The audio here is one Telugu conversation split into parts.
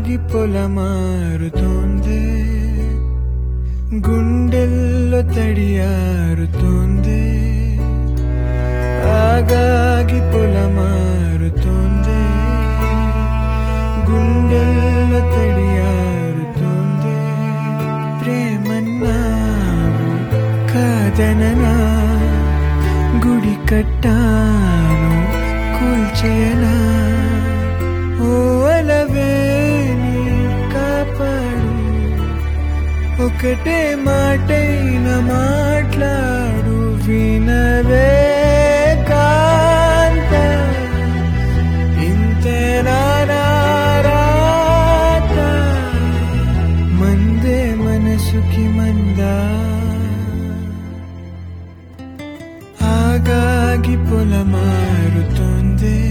ఆగాగి పొలమారుతోంది గుండెల్లో తడియారుతోంది ఆగాగి పొలమారుతోంది గుండెల్లో తడియారుతోంది ప్రేమన్నావు కాదననా గుడి కట్టాను కూల్చేయనా ఓ అలవేని కాపాడు ఒకటే మాటైన మాట్లాడు వినవే కాంత ఇంతేనా నా రాత మందే మనసుకి మందా ఆగాగి పొలమారుతోంది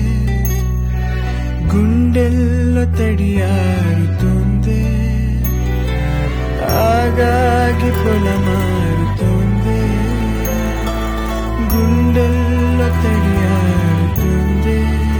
గుండెల్లో తడియారుతోంది ఆగాగి పొలమారుతోంది గుండెల్లో తడియారుతోంది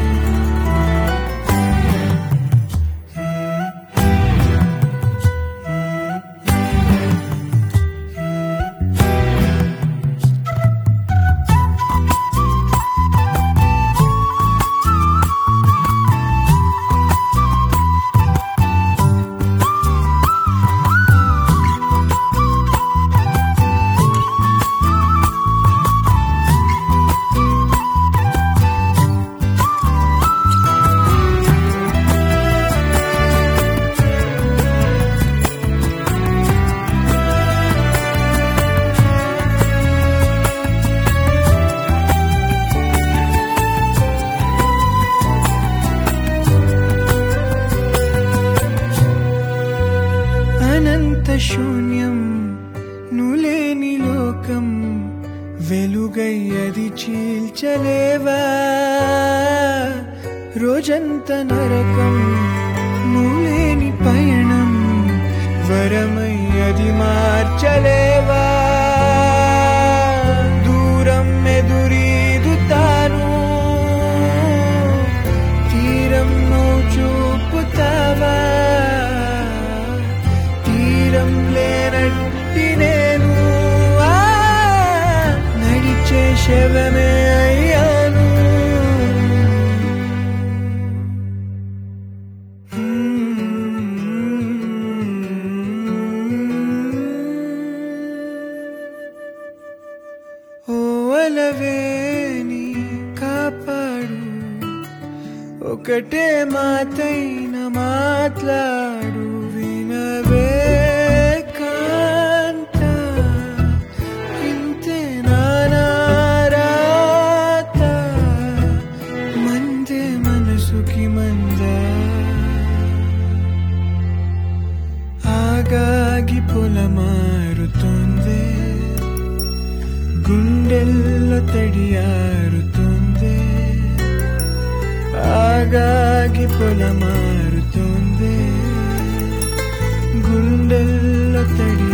అనంత శూన్యం నులేని లోకం వెలుగై అది చీల్చలేవా రోజంత నరకం నులేని పయనం వరమై అది మార్చలేవా దూరం ఎదురీదుతాను తీరం నువ్వు చూపుతావా తీరం లేనట్టి నేను ఆ, నడిచే శవమే అయ్యాను ఓ అలవేని కాపాడు ఒకటే మాతైన మాట్లాడు వినవే కాంత ఇంతే నానారాత మందే మనసుకి మందా ఆగాగి పొలమారుతోంది గుండెల్లో తడియారుతోంది ఆగాగి పొలమారుతోంది గుండెల్లో తడి